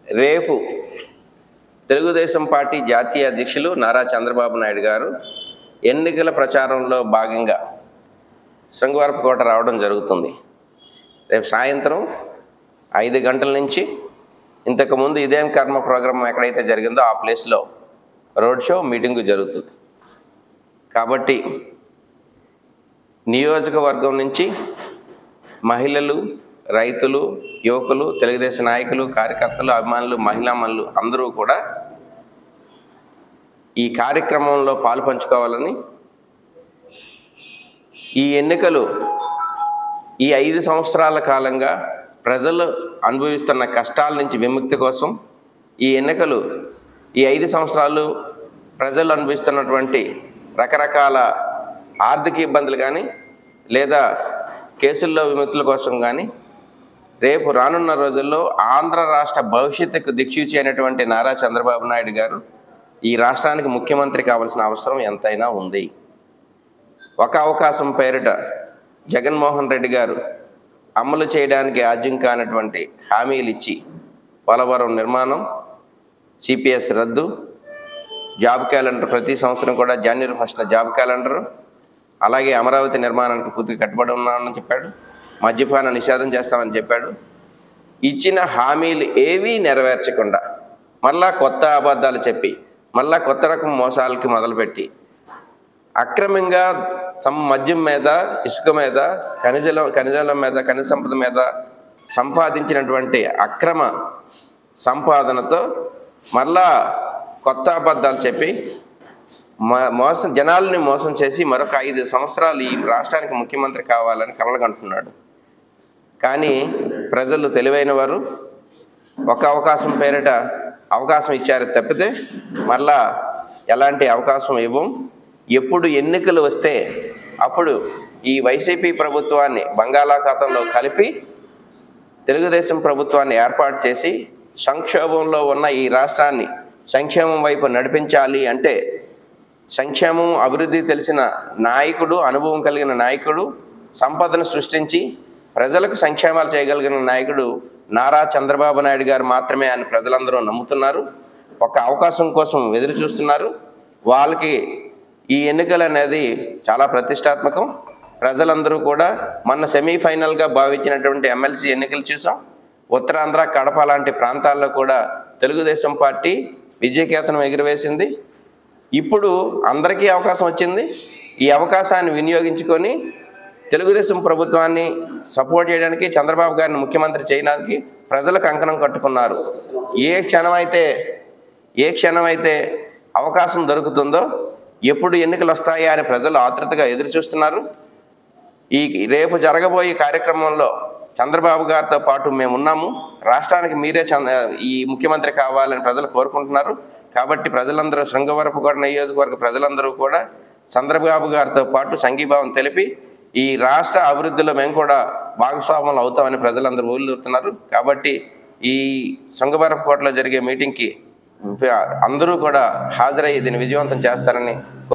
రేపు తెలుగుదేశం పార్టీ జాతీయ అధ్యక్షులు నారా చంద్రబాబు నాయుడు గారు ఎన్నికల ప్రచారంలో భాగంగా శృంగవరపుకోట రావడం జరుగుతుంది రేపు సాయంత్రం ఐదు గంటల నుంచి ఇంతకుముందు ఇదేం కర్మ ప్రోగ్రాం ఎక్కడైతే జరిగిందో ఆ ప్లేస్లో రోడ్ షో మీటింగు జరుగుతుంది కాబట్టి నియోజకవర్గం నుంచి మహిళలు రైతులు యువకులు తెలుగుదేశం నాయకులు కార్యకర్తలు అభిమానులు మహిళామణులు అందరూ కూడా ఈ కార్యక్రమంలో పాలు పంచుకోవాలని ఈ ఎన్నికలు ఈ ఐదు సంవత్సరాల కాలంగా ప్రజలు అనుభవిస్తున్న కష్టాల నుంచి విముక్తి కోసం ఈ ఎన్నికలు ఈ ఐదు సంవత్సరాలు ప్రజలు అనుభవిస్తున్నటువంటి రకరకాల ఆర్థిక ఇబ్బందులు కానీ లేదా కేసుల్లో విముక్తుల కోసం కానీ రేపు రానున్న రోజుల్లో ఆంధ్ర రాష్ట్ర భవిష్యత్తుకు దిక్సూచి అయినటువంటి నారా చంద్రబాబు నాయుడు గారు ఈ రాష్ట్రానికి ముఖ్యమంత్రి కావాల్సిన అవసరం ఎంతైనా ఉంది ఒక అవకాశం పేరిట జగన్మోహన్ రెడ్డి గారు అమలు చేయడానికి ఆజ్యం కానటువంటి హామీలు ఇచ్చి పోలవరం నిర్మాణం సిపిఎస్ రద్దు జాబ్ క్యాలెండర్ ప్రతి సంవత్సరం కూడా జనవరి ఫస్ట్న జాబ్ క్యాలెండర్ అలాగే అమరావతి నిర్మాణానికి పూర్తిగా కట్టుబడి ఉన్నామని చెప్పాడు మద్యపాన నిషేధం చేస్తామని చెప్పాడు ఇచ్చిన హామీలు ఏవీ నెరవేర్చకుండా మళ్ళా కొత్త అబద్ధాలు చెప్పి మళ్ళా కొత్త రకం మోసాలకి మొదలుపెట్టి అక్రమంగా సమ్ మద్యం మీద ఇసుక మీద ఖనిజల ఖనిజాల మీద ఖనిజ సంపద మీద సంపాదించినటువంటి అక్రమ సంపాదనతో మళ్ళా కొత్త అబద్ధాలు చెప్పి మ- మోసం జనాల్ని మోసం చేసి మరొక ఐదు సంవత్సరాలు ఈ రాష్ట్రానికి ముఖ్యమంత్రి కావాలని కలలుగంటున్నాడు కానీ ప్రజలు తెలివైన వారు ఒక అవకాశం పేరిట అవకాశం ఇచ్చారు తప్పితే మళ్ళా ఎలాంటి అవకాశం ఇవ్వం ఎప్పుడు ఎన్నికలు వస్తే అప్పుడు ఈ వైసీపీ ప్రభుత్వాన్ని బంగాళాఖాతంలో కలిపి తెలుగుదేశం ప్రభుత్వాన్ని ఏర్పాటు చేసి సంక్షోభంలో ఉన్న ఈ రాష్ట్రాన్ని సంక్షేమం వైపు నడిపించాలి అంటే సంక్షేమం అభివృద్ధి తెలిసిన నాయకుడు అనుభవం కలిగిన నాయకుడు సంపదను సృష్టించి ప్రజలకు సంక్షేమాలు చేయగలిగిన నాయకుడు నారా చంద్రబాబు నాయుడు గారు మాత్రమే అని ప్రజలందరూ నమ్ముతున్నారు ఒక అవకాశం కోసం ఎదురు చూస్తున్నారు వాళ్ళకి ఈ ఎన్నికలు అనేది చాలా ప్రతిష్టాత్మకం ప్రజలందరూ కూడా మొన్న సెమీఫైనల్గా భావించినటువంటి ఎమ్మెల్సీ ఎన్నికలు చూసాం ఉత్తరాంధ్ర కడప లాంటి ప్రాంతాల్లో కూడా తెలుగుదేశం పార్టీ విజయకేతనం ఎగురవేసింది ఇప్పుడు అందరికీ అవకాశం వచ్చింది ఈ అవకాశాన్ని వినియోగించుకొని తెలుగుదేశం ప్రభుత్వాన్ని సపోర్ట్ చేయడానికి చంద్రబాబు గారిని ముఖ్యమంత్రి చేయడానికి ప్రజలు కంకణం కట్టుకున్నారు ఏ క్షణం అయితే ఏ క్షణం అయితే అవకాశం దొరుకుతుందో ఎప్పుడు ఎన్నికలు వస్తాయా అని ప్రజలు ఆతృతగా ఎదురు చూస్తున్నారు ఈ రేపు జరగబోయే కార్యక్రమంలో చంద్రబాబు గారితో పాటు మేము ఉన్నాము రాష్ట్రానికి మీరే చంద్ర ఈ ముఖ్యమంత్రి కావాలని ప్రజలు కోరుకుంటున్నారు కాబట్టి ప్రజలందరూ శృంగవరపుకోట నియోజకవర్గ ప్రజలందరూ కూడా చంద్రబాబు గారితో పాటు సంఘీభావం తెలిపి ఈ రాష్ట్ర అభివృద్ధిలో మేము కూడా భాగస్వాములు అవుతామని ప్రజలందరూ ఊళ్ళూరుతున్నారు కాబట్టి ఈ శృంగవరపుకోటలో జరిగే మీటింగ్కి అందరూ కూడా హాజరయ్యి దీన్ని విజయవంతం చేస్తారని